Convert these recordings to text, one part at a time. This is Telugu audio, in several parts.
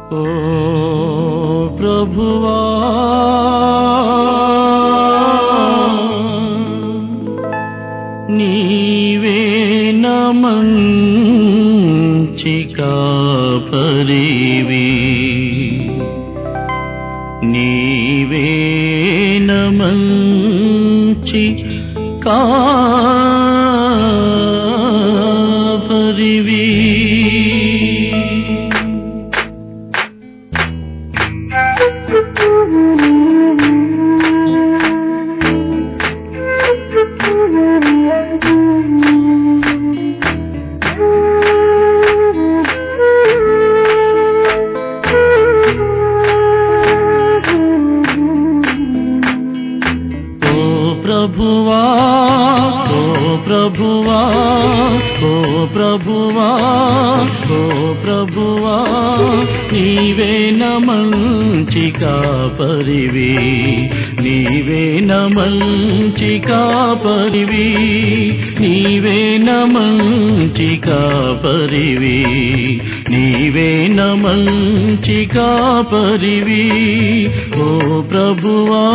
ఓ ప్రభువా నీవే నమంచి కాపరివి నీవే నమంచి కాపరివి ఓ ప్రభువా ఓ ప్రభువా ఓ ప్రభువా ఓ ప్రభువా నీవే నమంచి కాపరివి నీవే నమంచి కాపరివి నీవే నమంచి కాపరివి నీవే నమంచి కాపరివి ఓ ప్రభువా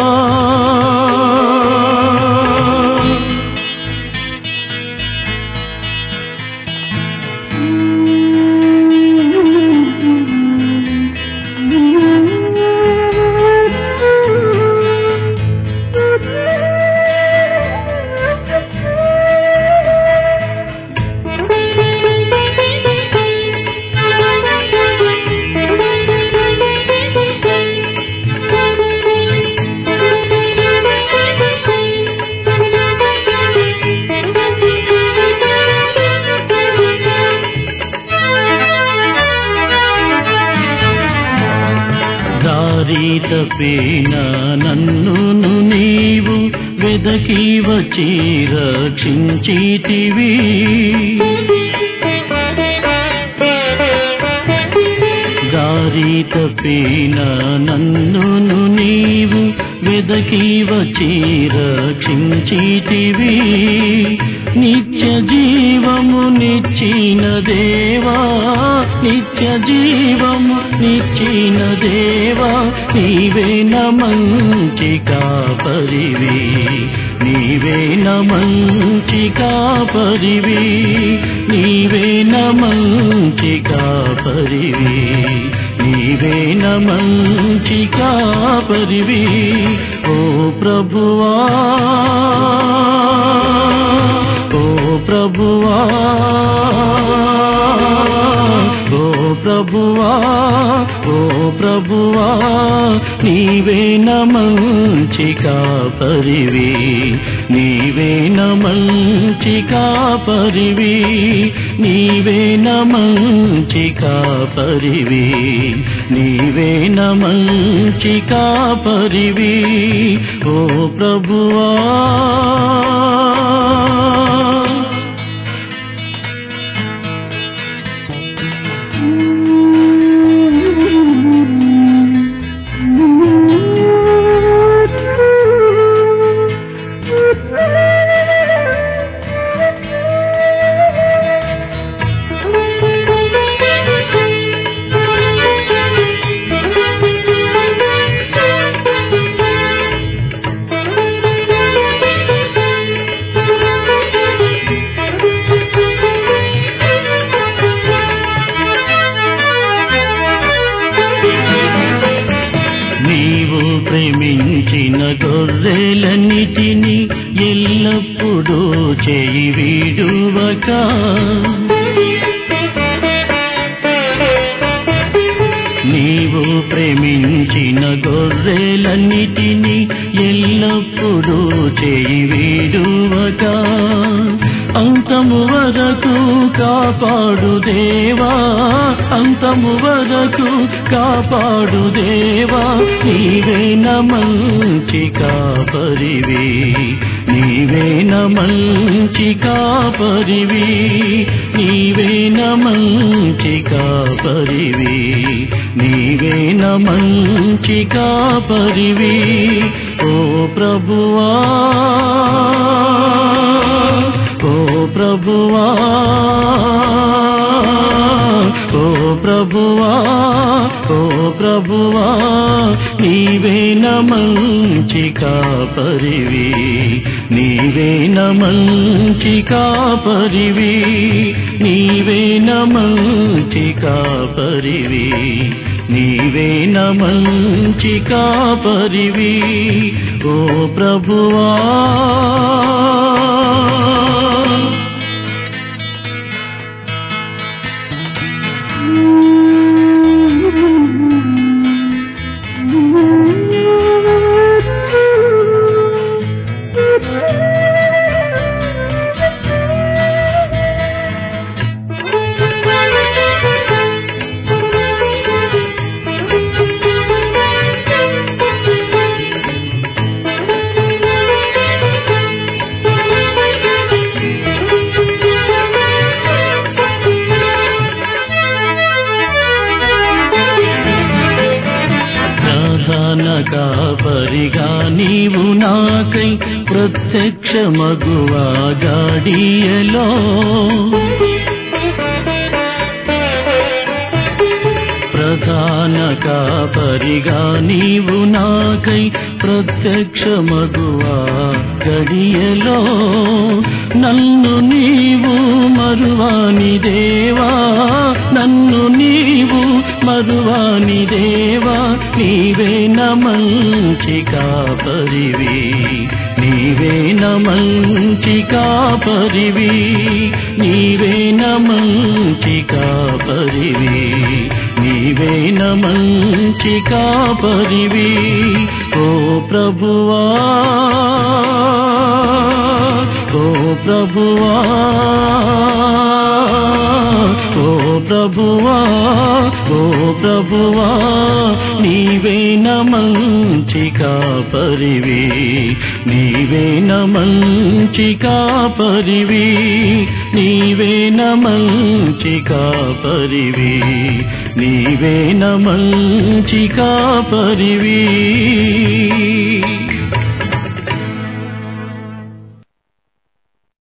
దారి తప్పిన నన్నును నీవు వెదకి వచ్చి రక్షించితివి దారి తప్పిన నన్నును నీవు వెదకి వచ్చి రక్షించితివి నిత్య జీవము నిచ్చిన దేవా నిత్య జీవము నిచ్చిన దేవా నీవే నమంచి కాపరివి నీవే నమంచి కాపరివి నీవే నమంచి కాపరివి నీవే నమంచి కాపరివి ఓ ప్రభువా ఓ ప్రభువా ఓ ప్రభువా ఓ ప్రభువా నీవే నమంచి కాపరివి నీవే నమంచి కాపరివి నీవే నమంచి కాపరివి నీవే నమంచి కాపరివి ఓ ప్రభువా నీవు ప్రేమించిన గొర్రెలన్నిటినీ ఎల్లప్పుడూ చేయి వీడువక నీవు ప్రేమించిన గొర్రెలన్నిటినీ ఎల్లప్పుడూ చేయి వీడువక అంతము వరకు కాపాడు దేవా అంతము వరకు కాపాడు దేవా నీవే నమంచి కాపరివి నీవే నమంచి కాపరివి నీవే నమంచి కాపరివి నీవే నమంచి కాపరివి ఓ ప్రభువా ఓ ప్రభువా ఓ ప్రభువా ఓ ప్రభువా నీవేన మంచి కాపరివి నీవేన మంచి కాపరివి నీవేన మంచి కాపరివి నీవేన మంచి కాపరివి ఓ ప్రభువా ప్రధాన కాపరిగా నీవు నాకై ప్రత్యక్ష మగువా గాడియలో ప్రధాన కాపరిగా నీవు నాకై ప్రత్యక్ష మగువా గడియలో నన్ను నీవు మరువాని దేవా నన్ను నీవు మరువాని దేవా నీవే మంచి కాపరివి నీవే మంచి కాపరివి నీవే మంచి కాపరివి నీవే మంచి కాపరివి ఓ ప్రభువా ఓ ప్రభువా ఓ ప్రభువా ఓ ప్రభువా నీవే మంచి కాపరివి నీవే మంచి కాపరివి నీవే మంచి కాపరివి నీవే మంచి కాపరివి